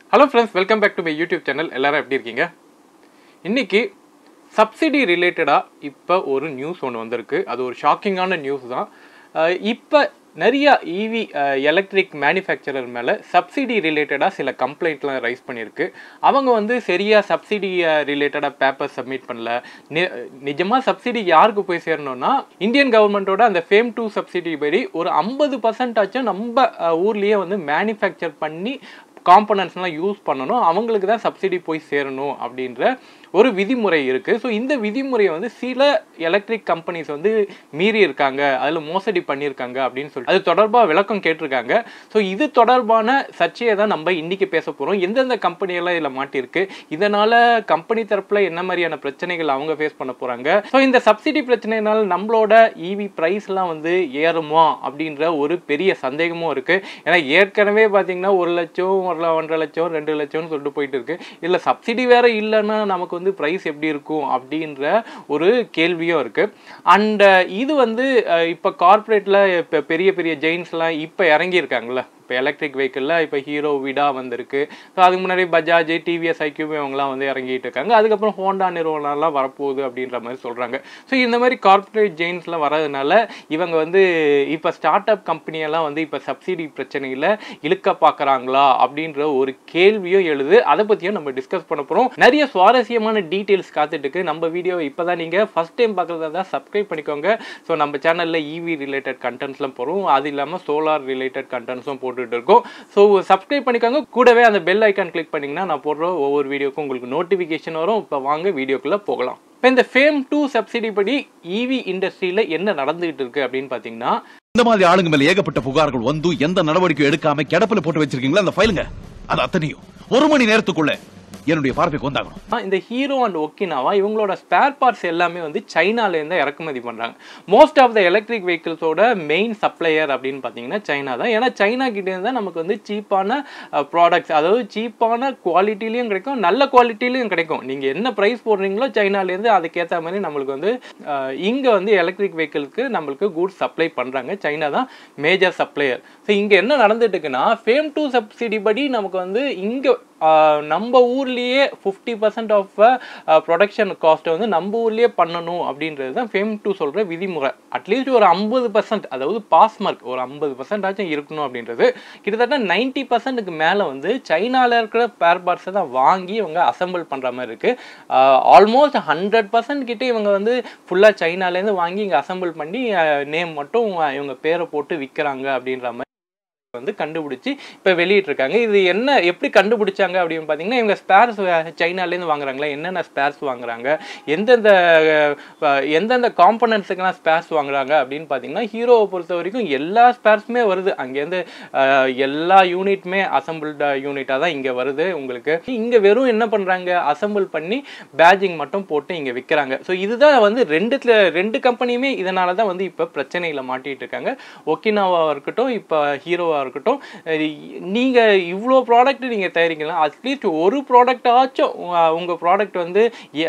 Hello friends welcome back to my YouTube channel எல்லாரும் எப்படி இருக்கீங்க இன்னைக்கு சப்சிடி ரிலேட்டடாக இப்போ ஒரு நியூஸ் ஒன்று வந்திருக்கு அது ஒரு ஷாக்கிங்கான நியூஸ் தான் இப்போ நிறைய இவி எலக்ட்ரிக் மேனுஃபேக்சரர் மேலே சப்சிடி ரிலேட்டடாக சில கம்ப்ளைண்ட்லாம் ரைஸ் பண்ணியிருக்கு அவங்க வந்து சரியாக சப்சிடி ரிலேட்டடாக பேப்பர் சப்மிட் பண்ணல நி- நிஜமா சப்சிடி யாருக்கு போய் சேரணும்னா இந்தியன் கவர்மெண்ட்டோட அந்த ஃபேம் டூ சப்சிடி படி ஒரு ஐம்பது பர்சன்ட் ஆச்சும் நம்ம அஹ், ஊர்லயே வந்து மேனுஃபேக்சர் பண்ணி காம்பனன்ட்ஸ்லாம் யூஸ் பண்ணணும் அவங்களுக்கு தான் சப்சிடி போய் சேரணும் அப்படின்ற ஒரு விதிமுறை இருக்குது ஸோ இந்த விதிமுறையை வந்து சில எலக்ட்ரிக் கம்பெனிஸ் வந்து மீறி இருக்காங்க அதில் மோசடி பண்ணியிருக்காங்க அப்படின்னு சொல்லி அது தொடர்பாக விளக்கம் கேட்டிருக்காங்க ஸோ இது தொடர்பான சர்ச்சையை தான் நம்ம இன்னைக்கு பேச போகிறோம் எந்தெந்த கம்பெனியெல்லாம் இதில் மாட்டியிருக்கு இதனால் கம்பெனி தரப்பில் என்ன மாதிரியான பிரச்சனைகள் அவங்க ஃபேஸ் பண்ண போகிறாங்க ஸோ இந்த சப்சிடி பிரச்சனைனால நம்மளோட இவி ப்ரைஸ்லாம் வந்து ஏறுமா அப்படின்ற ஒரு பெரிய சந்தேகமும் இருக்குது ஏன்னா ஏற்கனவே பார்த்தீங்கன்னா ஒரு லட்சம் ஒரு ல- ஒன்றரை லட்சம் ரெண்டு லட்சம்னு சொல்லிட்டு போயிட்டு இருக்கு இல்லை சப்சிடி வேற இல்லைன்னா நமக்கு வந்து ப்ரைஸ் எப்படி இருக்கும் அப்படின்ற ஒரு கேள்வியும் இருக்கு அண்ட் இது வந்து அஹ், இப்போ கார்ப்பரேட்டில் இப்போ பெரிய பெரிய ஜெயின்ஸ்லாம் இப்போ இறங்கியிருக்காங்கல்ல இப்போ எலக்ட்ரிக் வெஹிக்கிளில் இப்போ ஹீரோ விடா வந்திருக்கு ஸோ அதுக்கு முன்னாடி பஜாஜ் டிவிஎஸ் ஐக்யூபி அவங்கலாம் வந்து இறங்கிட்டு இருக்காங்க அதுக்கப்புறம் ஹோண்டா நிறுவனம்லாம் வரப்போகுது அப்படின்ற மாதிரி சொல்கிறாங்க ஸோ இந்த மாதிரி கார்ப்பரேட் ஜெயின்ஸ்லாம் வரதுனால இவங்க வந்து இப்போ ஸ்டார்ட் அப் கம்பெனியெல்லாம் வந்து இப்போ சப்சிடி பிரச்சனையில் இழுக்க பார்க்குறாங்களா அப்படின்ற ஒரு கேள்வியும் எழுது அதை பற்றியும் நம்ம டிஸ்கஸ் பண்ண போகிறோம் நிறைய சுவாரஸ்யமான டீட்டெயில்ஸ் காத்துட்டு இருக்கு நம்ம வீடியோ இப்போ தான் நீங்கள் ஃபஸ்ட் டைம் பார்க்குறதா தான் சப்ஸ்கிரைப் பண்ணிக்கோங்க ஸோ நம்ம சேனலில் இவி ரிலேட்டட் கண்டென்ட்ஸ்லாம் போகிறோம் அது இல்லாமல் சோலார் ரிலேட்டட் கண்டென்ட்ஸும் போட்டுட்டு இருக்கோம் ஸோ சப்ஸ்கிரைப் பண்ணிக்கோங்க கூடவே அந்த பெல் ஐக்கான் கிளிக் பண்ணிங்கன்னா நான் போடுற ஒவ்வொரு வீடியோக்கும் உங்களுக்கு நோட்டிஃபிகேஷன் வரும் இப்போ வாங்க வீடியோக்குள்ளே போகலாம் இப்போ இந்த ஃபேம் டூ சப்சிடி படி இவி இண்டஸ்ட்ரியில் என்ன நடந்துகிட்டு இருக்கு அப்படின்னு பார்த்தீங்கன்னா இந்த மாதிரி ஆளுங்க மேல ஏகப்பட்ட புகார்கள் வந்து எந்த நடவடிக்கையும் எடுக்காம கிடப்புல போட்டு வச்சிருக்கீங்களா அந்த ஃபைலுங்க அது அத்தனையும் ஒரு மணி நேரத்துக்குள்ள என்னுடைய பார்வைக்கு வந்தாகணும் ஆ, இந்த ஹீரோ அண்ட் ஒக்கினாவா இவங்களோட ஸ்பேர் பார்ட்ஸ் எல்லாமே வந்து சைனாலேருந்து இறக்குமதி பண்ணுறாங்க மோஸ்ட் ஆஃப் த எலக்ட்ரிக் வெஹிக்கிள்ஸோட மெயின் சப்ளையர் அப்படின்னு பார்த்தீங்கன்னா சைனா தான் ஏன்னா சைனா கிட்டேருந்து தான் நமக்கு வந்து சீப்பான ப்ராடக்ட்ஸ் அதாவது சீப்பான குவாலிட்டிலையும் கிடைக்கும் நல்ல குவாலிட்டிலையும் கிடைக்கும் நீங்கள் என்ன ப்ரைஸ் போடுறீங்களோ சைனாலேருந்து அதுக்கேற்ற மாதிரி நம்மளுக்கு வந்து இங்கே வந்து எலக்ட்ரிக் வெஹிக்கிள்க்கு நம்மளுக்கு குட்ஸ் சப்ளை பண்ணுறாங்க சைனா தான் மேஜர் சப்ளையர் ஸோ இங்கே என்ன நடந்துட்டு இருக்குன்னா ஃபேம் டூ சப்சிடி படி நமக்கு வந்து இங்கே நம்ம ஊர்லேயே ஃபிஃப்டி பர்சன்ட் ஆஃப் ப்ரொடக்ஷன் காஸ்ட்டை வந்து நம்ம ஊர்லேயே பண்ணணும் அப்படின்றது தான் ஃபேம் டூ சொல்கிற விதிமுறை அட்லீஸ்ட் ஒரு ஐம்பது பர்சன்ட் அதாவது பாஸ் மார்க் ஒரு ஐம்பது பர்சன்ட் ஆச்சும் இருக்கணும் அப்படின்றது கிட்டத்தட்ட நைன்ட்டி பர்சன்ட்டுக்கு மேலே வந்து சைனாவில் இருக்கிற பேர் பார்ட்ஸை தான் வாங்கி இவங்க அசெம்பிள் பண்ணுற மாதிரி இருக்குது ஆல்மோஸ்ட் ஹண்ட்ரட் பர்சன்ட் கிட்ட இவங்க வந்து ஃபுல்லாக சைனாலேருந்து வாங்கி இங்கே அசெம்பிள் பண்ணி நேம் மட்டும் இவங்க பேரை போட்டு விற்கிறாங்க அப்படின்ற மாதிரி வந்து கண்டுபிடிச்சி இப்போ வெளியிட்டிருக்காங்க இது என்ன எப்படி கண்டுபிடிச்சாங்க அப்படின்னு பார்த்தீங்கன்னா இவங்க ஸ்பேர்ஸ் சைனாலேருந்து வாங்குறாங்களா என்னென்ன ஸ்பேர்ஸ் வாங்குறாங்க எந்தெந்த அஹ், எந்தெந்த காம்பனன்ட்ஸுக்கெல்லாம் ஸ்பேர்ஸ் வாங்குறாங்க அப்படின்னு பார்த்தீங்கன்னா ஹீரோவை பொறுத்த வரைக்கும் எல்லா ஸ்பேர்ஸுமே வருது அங்கேருந்து அஹ், எல்லா யூனிட்டுமே அசம்பிள்டு யூனிட்டாக தான் இங்கே வருது உங்களுக்கு இங்கே வெறும் என்ன பண்ணுறாங்க அசம்பிள் பண்ணி பேஜிங் மட்டும் போட்டு இங்கே விற்கிறாங்க ஸோ இதுதான் வந்து ரெண்டுத்துல ரெண்டு கம்பெனியுமே இதனால தான் வந்து இப்போ பிரச்சனையில் மாட்டிட்டு இருக்காங்க ஒக்கினாவாக இருக்கட்டும் இப்போ ஹீரோவாக இருக்கட்டும் நீங்கள் இவ்வளோ ப்ராடக்ட் நீங்கள் தயாரிக்கலாம் அட்லீஸ்ட் ஒரு ப்ராடக்டாச்சும் உங்கள் ப்ராடக்ட் வந்து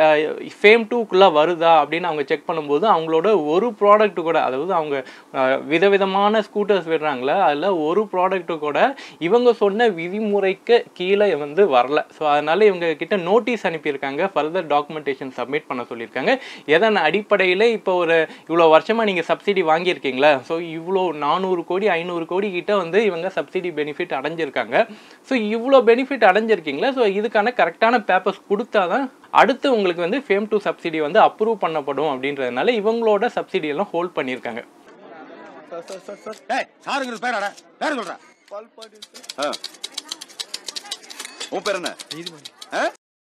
ஃபேம் டூக்குள்ளே வருதா அப்படின்னு அவங்க செக் பண்ணும்போது அவங்களோட ஒரு ப்ராடக்ட் கூட அதாவது அவங்க அஹ், விதவிதமான ஸ்கூட்டர்ஸ் விடுறாங்களே அதில் ஒரு ப்ராடக்ட்டு கூட இவங்க சொன்ன விதிமுறைக்கு கீழே வந்து வரல ஸோ அதனால இவங்க கிட்ட நோட்டீஸ் அனுப்பியிருக்காங்க ஃபர்தர் டாக்குமெண்டேஷன் சப்மிட் பண்ண சொல்லியிருக்காங்க எதன் அடிப்படையில் இப்போ ஒரு இவ்வளோ வருஷமாக நீங்கள் சப்சிடி வாங்கியிருக்கீங்களா ஸோ இவ்வளோ நானூறு கோடி ஐநூறு கோடி கிட்ட வந்து இவங்க சப்சிடி பெனிஃபிட் அடைஞ்சிருக்காங்க ஸோ இவ்வளோ பெனிஃபிட் அடைஞ்சிருக்கீங்களா ஸோ இதுக்கான கரெக்டான பேப்பர்ஸ் கொடுத்தா தான் அடுத்து உங்களுக்கு வந்து ஃபேம் டூ சப்சிடி வந்து அப்ரூவ் பண்ணப்படும் அப்படின்றதுனால இவங்களோட சப்சிடி எல்லாம் ஹோல்ட் பண்ணியிருக்காங்க ஏய் சாருங்கிறது பேராடா பேர சொல்றா ஆ. உன் பேர் என்ன ஆ?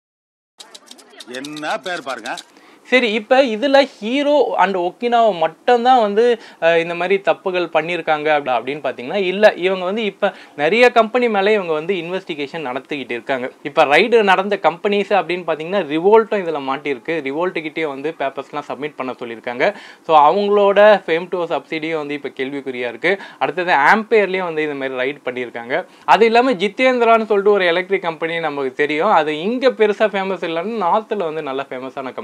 என்ன பேர் பாருங்க சரி இப்போ இதில் ஹீரோ அண்ட் ஒக்கினாவை மட்டும்தான் வந்து அஹ், இந்த மாதிரி தப்புகள் பண்ணியிருக்காங்க அப்படி அப்படின்னு பார்த்தீங்கன்னா இல்லை இவங்க வந்து இப்போ நிறைய கம்பெனி மேலே இவங்க வந்து இன்வெஸ்டிகேஷன் நடத்திக்கிட்டு இருக்காங்க இப்போ ரைடு நடந்த கம்பெனிஸ் அப்படின்னு பார்த்தீங்கன்னா ரிவோல்ட்டும் இதில் மாட்டியிருக்கு ரிவோல்ட்டுக்கிட்டே வந்து பேப்பர்ஸ்லாம் சப்மிட் பண்ண சொல்லியிருக்காங்க ஸோ அவங்களோட ஃபேம் டூ சப்சிடியும் வந்து இப்போ கேள்விக்குறியாக இருக்குது அடுத்தது ஆம்பேர்லேயும் வந்து இந்த மாதிரி ரைட் பண்ணியிருக்காங்க அது இல்லாமல் ஜித்தேந்திரான்னு சொல்லிட்டு ஒரு எலக்ட்ரிக் கம்பெனி நமக்கு தெரியும் அது இங்கே பெருசாக ஃபேமஸ் இல்லைன்னு நார்த்தில் வந்து நல்ல ஃபேமஸான கம்பெனி ஸோ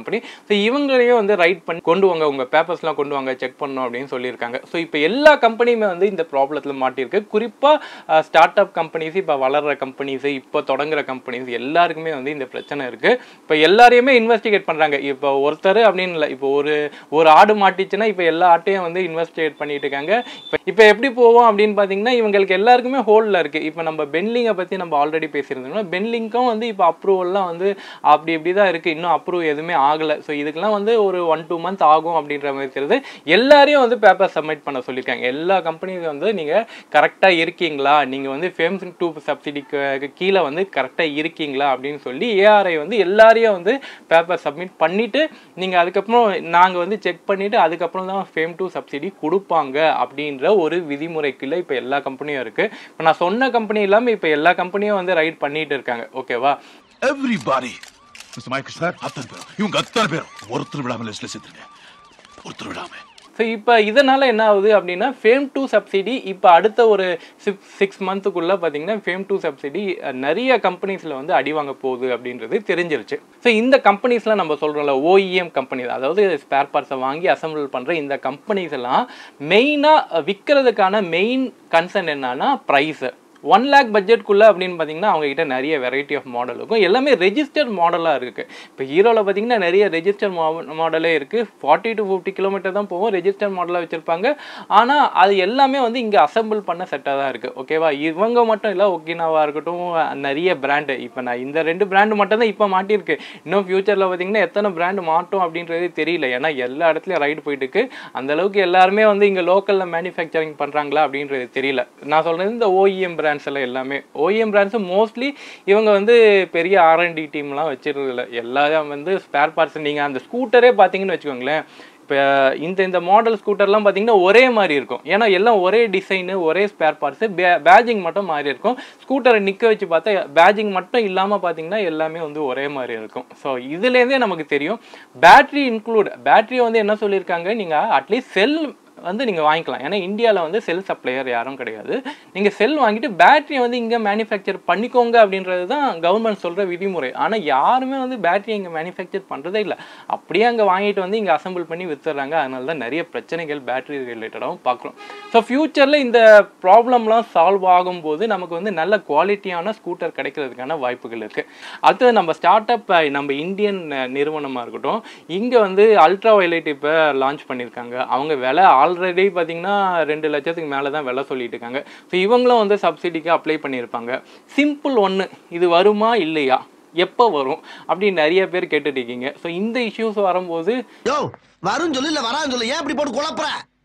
ஸோ இவங்களையும் வந்து ரைட் பண்ணி கொண்டு வாங்க உங்கள் பேப்பர்ஸ்லாம் கொண்டு வாங்க செக் பண்ணணும் அப்படின்னு சொல்லியிருக்காங்க ஸோ இப்போ எல்லா கம்பெனியுமே வந்து இந்த ப்ராப்ளத்தில் மாட்டியிருக்கு குறிப்பாக ஸ்டார்ட் அப் கம்பெனிஸ் இப்போ வளர்கிற கம்பெனிஸ் இப்போ தொடங்குற கம்பெனிஸ் எல்லாருக்குமே வந்து இந்த பிரச்சனை இருக்குது இப்போ எல்லாரையுமே இன்வெஸ்டிகேட் பண்ணுறாங்க இப்போ ஒருத்தர் அப்படின்னு இல்லை இப்போ ஒரு ஒரு ஆடு மாட்டிச்சுன்னா இப்போ எல்லா ஆட்டையும் வந்து இன்வெஸ்டிகேட் பண்ணிட்டு இருக்காங்க இப்போ இப்போ எப்படி போவோம் அப்படின்னு பார்த்தீங்கன்னா இவங்களுக்கு எல்லாருக்குமே ஹோல்டில் இருக்குது இப்போ நம்ம பென்லிங்கை பற்றி நம்ம ஆல்ரெடி பேசியிருந்தோம்னா பென்லிங்க்கும் வந்து இப்போ அப்ரூவல்லாம் வந்து அப்படி இப்படி தான் இருக்குது இன்னும் அப்ரூவ் எதுவுமே ஆகலை ஸோ இதுக்கெல்லாம் வந்து ஒரு ஒன் டூ மந்த் ஆகும் அப்படின்ற மாதிரி தெரியுது எல்லாரையும் வந்து பேப்பர் சப்மிட் பண்ண சொல்லியிருக்காங்க எல்லா கம்பெனியும் வந்து நீங்கள் கரெக்டாக இருக்கீங்களா நீங்கள் வந்து ஃபேம்ஸ் டூ சப்சிடிக்கு கீழே வந்து கரெக்டாக இருக்கீங்களா அப்படின்னு சொல்லி ஏஆர்ஐ வந்து எல்லாரையும் வந்து பேப்பர் சப்மிட் பண்ணிவிட்டு நீங்கள் அதுக்கப்புறம் நாங்கள் வந்து செக் பண்ணிவிட்டு அதுக்கப்புறம் தான் ஃபேம் டூ சப்சிடி கொடுப்பாங்க அப்படின்ற ஒரு விதிமுறைக்குள்ளே இப்போ எல்லா கம்பெனியும் இருக்குது இப்போ நான் சொன்ன கம்பெனி இல்லாமல் இப்போ எல்லா கம்பெனியும் வந்து ரைட் பண்ணிட்டு இருக்காங்க ஓகேவா எவ்ரிபாடி மிஸ்டர் மைக்கேல் சார் அத்தனை பேரும் இவங்க அத்தனை பேரும் ஒருத்தர் விடாம லிஸ்ட்ல சேர்த்துருங்க ஒருத்தர் விடாம ஸோ இப்போ இதனால் என்ன ஆகுது அப்படின்னா ஃபேம் டூ சப்சிடி இப்போ அடுத்த ஒரு சிக்ஸ் சிக்ஸ் மந்த்துக்குள்ளே பார்த்தீங்கன்னா ஃபேம் டூ சப்சிடி நிறைய கம்பெனிஸில் வந்து அடி வாங்க போகுது அப்படின்றது தெரிஞ்சிருச்சு ஸோ இந்த கம்பெனிஸ்லாம் நம்ம சொல்கிறோம்ல ஓஇஎம் கம்பெனி அதாவது ஸ்பேர் பார்ட்ஸை வாங்கி அசம்பிள் பண்ணுற இந்த கம்பெனிஸ் எல்லாம் மெயினாக விற்கிறதுக்கான மெயின் கன்சர்ன் என்னன்னா ப்ரைஸு ஒன் லேக் பட்ஜெட்குள்ளே அப்படின்னு பார்த்தீங்கன்னா அவங்க கிட்ட நிறைய வெரைட்டி ஆஃப் மாடல் இருக்கும் எல்லாமே ரெஜிஸ்டர்ட் மாடலாக இருக்குது இப்போ ஹீரோவில் பார்த்தீங்கன்னா நிறைய ரெஜிஸ்டர் மாடலே இருக்குது ஃபார்ட்டி டு ஃபிஃப்டி கிலோமீட்டர் தான் போகும் ரெஜிஸ்டர் மாடலாக வச்சுருப்பாங்க ஆனால் அது எல்லாமே வந்து இங்கே அசம்பிள் பண்ண செட்டாக தான் இருக்குது ஓகேவா இவங்க மட்டும் இல்லை ஒக்கினாவாக இருக்கட்டும் நிறைய பிராண்டு இப்போ நான் இந்த ரெண்டு பிராண்டு மட்டும் தான் இப்போ மாட்டியிருக்கு இன்னும் ஃபியூச்சரில் பார்த்தீங்கன்னா எத்தனை பிராண்டு மாட்டோம் அப்படின்றது தெரியல ஏன்னா எல்லா இடத்துலையும் ரைடு போயிட்டு இருக்கு அந்த அளவுக்கு எல்லாருமே வந்து இங்கே லோக்கலில் மேனுஃபேக்சரிங் பண்ணுறாங்களா அப்படின்றது தெரியல நான் சொல்கிறது இந்த ஓஇஎம் பிராண்ட்ஸ் எல்லாம் எல்லாமே ஓஎம் பிராண்ட்ஸ் மோஸ்ட்லி இவங்க வந்து பெரிய ஆர்என்டி டீம்லாம் வச்சிருக்கல எல்லாம் வந்து ஸ்பேர் பார்ட்ஸ் நீங்கள் அந்த ஸ்கூட்டரே பார்த்தீங்கன்னு வச்சுக்கோங்களேன் இப்போ இந்த இந்த மாடல் ஸ்கூட்டர்லாம் பார்த்தீங்கன்னா ஒரே மாதிரி இருக்கும் ஏன்னா எல்லாம் ஒரே டிசைனு ஒரே ஸ்பேர் பார்ட்ஸு பேஜிங் மட்டும் மாறி இருக்கும் ஸ்கூட்டரை நிற்க வச்சு பார்த்தா பேஜிங் மட்டும் இல்லாமல் பார்த்தீங்கன்னா எல்லாமே வந்து ஒரே மாதிரி இருக்கும் ஸோ இதுலேருந்தே நமக்கு தெரியும் பேட்ரி இன்க்ளூட் பேட்டரி வந்து என்ன சொல்லியிருக்காங்க நீங்கள் அட்லீஸ்ட் செல் வந்து நீங்கள் வாங்கிக்கலாம் ஏன்னா இந்தியாவில் வந்து செல் சப்ளையர் யாரும் கிடையாது நீங்கள் செல் வாங்கிட்டு பேட்டரியை வந்து இங்கே மேனுஃபேக்சர் பண்ணிக்கோங்க அப்படின்றது தான் கவர்மெண்ட் சொல்கிற விதிமுறை ஆனால் யாருமே வந்து பேட்டரியை இங்கே மேனுஃபேக்சர் பண்ணுறதே இல்லை அப்படியே அங்கே வாங்கிட்டு வந்து இங்கே அசம்பிள் பண்ணி வித்துறாங்க அதனால தான் நிறைய பிரச்சனைகள் பேட்டரி ரிலேட்டடாகவும் பார்க்குறோம் ஸோ ஃப்யூச்சரில் இந்த ப்ராப்ளம்லாம் சால்வ் ஆகும்போது நமக்கு வந்து நல்ல குவாலிட்டியான ஸ்கூட்டர் கிடைக்கிறதுக்கான வாய்ப்புகள் இருக்குது அடுத்தது நம்ம ஸ்டார்ட் அப் நம்ம இந்தியன் நிறுவனமாக இருக்கட்டும் இங்கே வந்து அல்ட்ரா வயலைட் இப்போ லான்ச் பண்ணியிருக்காங்க அவங்க விலை ஆல்ரெடி பார்த்தீங்கன்னா ரெண்டு லட்சத்துக்கு மேலே தான் விலை சொல்லிட்டு இருக்காங்க ஸோ இவங்களும் வந்து சப்சிடிக்கு அப்ளை பண்ணியிருப்பாங்க சிம்பிள் ஒன்று இது வருமா இல்லையா எப்போ வரும் அப்படின்னு நிறைய பேர் கேட்டுட்டு இருக்கீங்க ஸோ இந்த இஷ்யூஸ் வரும்போது யோ வரும் சொல்லு இல்ல வரான்னு சொல்லு ஏன் இப்படி போட்டு குழப்புற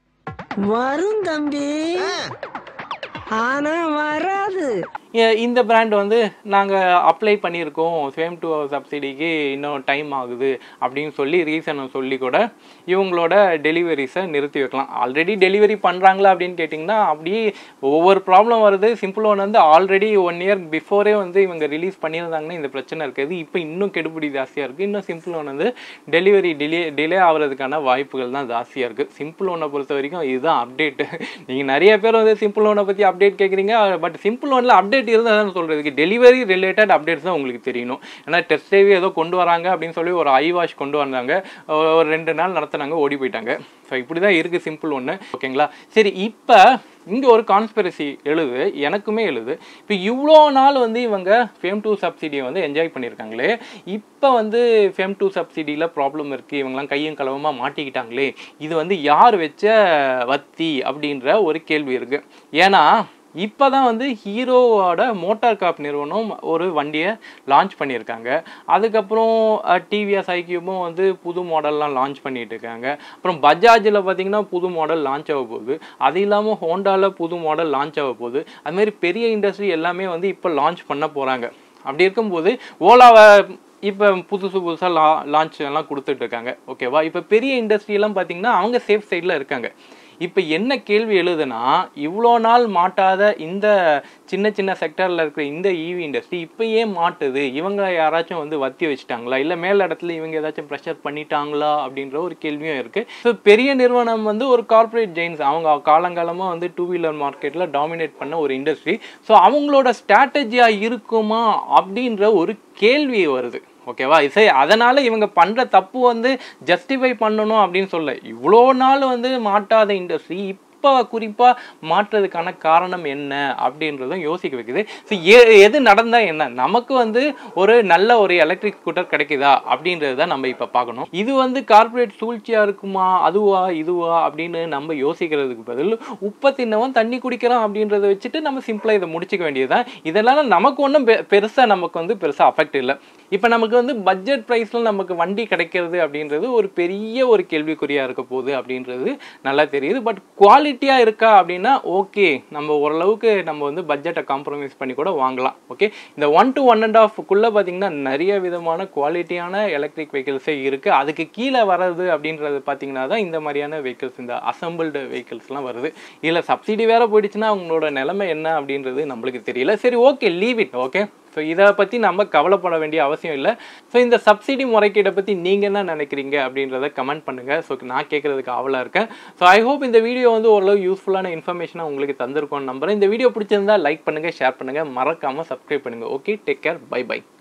வரும் தம்பி ஆனா வராது ஏ- இந்த பிராண்ட் வந்து நாங்கள் அப்ளை பண்ணியிருக்கோம் சேம் டு சப்சிடிக்கு இன்னும் டைம் ஆகுது அப்படின்னு சொல்லி ரீசனை சொல்லி கூட இவங்களோட டெலிவரிஸை நிறுத்தி வைக்கலாம் ஆல்ரெடி டெலிவரி பண்ணுறாங்களா அப்படின்னு கேட்டிங்கன்னா அப்படியே ஒவ்வொரு ப்ராப்ளம் வருது சிம்பிள் ஒன் வந்து ஆல்ரெடி ஒன் இயர் பிஃபோரே வந்து இவங்க ரிலீஸ் பண்ணியிருந்தாங்கன்னா இந்த பிரச்சனை இருக்குது இப்போ இன்னும் கெடுபிடி ஜாஸ்தியாக இருக்குது இன்னும் சிம்பிள் ஒன் வந்து டெலிவரி டிலே டிலே ஆகிறதுக்கான வாய்ப்புகள் தான் ஜாஸ்தியாக இருக்குது சிம்பிள் ஒன்னை பொறுத்த வரைக்கும் இதுதான் அப்டேட்டு நீங்கள் நிறைய பேர் வந்து சிம்பிள் ஒன்னை பற்றி அப்டேட் கேட்குறீங்க பட் சிம்பிள் ஒன்ல அப்டேட் இருந்தால் தான் சொல்கிறதுக்கு டெலிவரி ரிலேட்டட் அப்டேட்ஸ் தான் உங்களுக்கு தெரியணும் ஏன்னா டெஸ்ட் டிரைவ் ஏதோ கொண்டு வராங்க அப்படின்னு சொல்லி ஒரு ஐ வாஷ் கொண்டு வந்தாங்க ஒரு ஒரு ரெண்டு நாள் நடத்துனாங்க ஓடி போயிட்டாங்க ஸோ இப்படி தான் இருக்குது சிம்பிள் ஒன்று ஓகேங்களா சரி இப்போ இங்கே ஒரு கான்ஸ்பிரசி எழுது எனக்குமே எழுது இப்போ இவ்வளோ நாள் வந்து இவங்க ஃபேம் டூ சப்சிடியை வந்து என்ஜாய் பண்ணியிருக்காங்களே இப்போ வந்து ஃபேம் டூ சப்சிடியில் ப்ராப்ளம் இருக்குது இவங்கெல்லாம் கையும் களவமாக மாட்டிக்கிட்டாங்களே இது வந்து யார் வச்ச வத்தி அப்படின்ற ஒரு கேள்வி இருக்குது ஏன்னா இப்போ தான் வந்து ஹீரோவோட மோட்டார் காப் நிறுவனம் ஒரு வண்டியை லான்ச் பண்ணியிருக்காங்க அதுக்கப்புறம் டிவிஎஸ் ஐக்யூபும் வந்து புது மாடல்லாம் லான்ச் பண்ணிட்டு இருக்காங்க அப்புறம் பஜாஜில் பார்த்தீங்கன்னா புது மாடல் லான்ச் ஆக போகுது அது இல்லாமல் ஹோண்டாவில் புது மாடல் லான்ச் ஆக போகுது அதுமாரி பெரிய இண்டஸ்ட்ரி எல்லாமே வந்து இப்போ லான்ச் பண்ண போகிறாங்க அப்படி இருக்கும்போது ஓலாவை இப்போ புதுசு புதுசாக லா லான்ச் எல்லாம் கொடுத்துட்டு இருக்காங்க ஓகேவா இப்போ பெரிய இண்டஸ்ட்ரி எல்லாம் பார்த்தீங்கன்னா அவங்க சேஃப் சைடில் இருக்காங்க இப்போ என்ன கேள்வி எழுதுனா இவ்வளோ நாள் மாட்டாத இந்த சின்ன சின்ன செக்டரில் இருக்கிற இந்த ஈவி இண்டஸ்ட்ரி இப்போ ஏன் மாட்டுது இவங்க யாராச்சும் வந்து வத்தி வச்சுட்டாங்களா இல்லை மேல் இடத்துல இவங்க ஏதாச்சும் ப்ரெஷர் பண்ணிட்டாங்களா அப்படின்ற ஒரு கேள்வியும் இருக்குது ஸோ பெரிய நிறுவனம் வந்து ஒரு கார்ப்பரேட் ஜெயின்ஸ் அவங்க காலங்காலமாக வந்து டூ வீலர் மார்க்கெட்டில் டாமினேட் பண்ண ஒரு இண்டஸ்ட்ரி ஸோ அவங்களோட ஸ்ட்ராட்டஜியாக இருக்குமா அப்படின்ற ஒரு கேள்வி வருது ஓகேவா சரி அதனால இவங்க பண்ற தப்பு வந்து ஜஸ்டிஃபை பண்ணணும் அப்படின்னு சொல்ல இவ்வளோ நாள் வந்து மாட்டாத இண்டஸ்ட்ரி இப்போ குறிப்பாக மாற்றுறதுக்கான காரணம் என்ன அப்படின்றதும் யோசிக்க வைக்குது ஸோ எது நடந்தா என்ன நமக்கு வந்து ஒரு நல்ல ஒரு எலக்ட்ரிக் ஸ்கூட்டர் கிடைக்குதா அப்படின்றது தான் நம்ம இப்போ பார்க்கணும் இது வந்து கார்ப்பரேட் சூழ்ச்சியா இருக்குமா அதுவா இதுவா அப்படின்னு நம்ம யோசிக்கிறதுக்கு பதில் உப்பை தின்னவன் தண்ணி குடிக்கிறான் அப்படின்றத வச்சுட்டு நம்ம சிம்பிளாக இதை முடிச்சுக்க வேண்டியதுதான் இதெல்லாம் நமக்கு ஒன்றும் பெருசாக நமக்கு வந்து பெருசாக அஃபெக்ட் இல்லை இப்போ நமக்கு வந்து பட்ஜெட் ப்ரைஸில் நமக்கு வண்டி கிடைக்கிறது அப்படின்றது ஒரு பெரிய ஒரு கேள்விக்குறியாக இருக்க போகுது அப்படின்றது நல்லா தெரியுது பட் குவாலிட்டியாக இருக்கா அப்படின்னா ஓகே நம்ம ஓரளவுக்கு நம்ம வந்து பட்ஜெட்டை காம்ப்ரமைஸ் பண்ணி கூட வாங்கலாம் ஓகே இந்த ஒன் டு ஒன் அண்ட் ஆஃப்க்குள்ளே பார்த்தீங்கன்னா நிறைய விதமான குவாலிட்டியான எலக்ட்ரிக் வெஹிக்கிள்ஸே இருக்குது அதுக்கு கீழே வர்றது அப்படின்றது பார்த்தீங்கன்னா தான் இந்த மாதிரியான வெஹிக்கிள்ஸ் இந்த அசம்பிள்டு வெஹிக்கிள்ஸ்லாம் வருது இதில் சப்சிடி வேற போயிடுச்சுன்னா அவங்களோட நிலைமை என்ன அப்படின்றது நம்மளுக்கு தெரியல சரி okay leave it okay so இதை பற்றி நம்ம கவலைப்பட வேண்டிய அவசியம் இல்லை ஸோ இந்த சப்சிடி முறைகேடை பற்றி நீங்கள் என்ன நினைக்கிறீங்க அப்படின்றத கமெண்ட் பண்ணுங்கள் ஸோ நான் கேட்குறதுக்கு ஆவலாக இருக்கேன் ஸோ ஐ ஹோப் இந்த வீடியோ வந்து ஓரளவு யூஸ்ஃபுல்லான இன்ஃபர்மேஷனாக உங்களுக்கு தந்திருக்கோம்னு நம்புறேன் இந்த வீடியோ பிடிச்சிருந்தா லைக் பண்ணுங்கள் ஷேர் பண்ணுங்கள் மறக்காமல் சப்ஸ்கிரைப் பண்ணுங்கள் okay take care bye by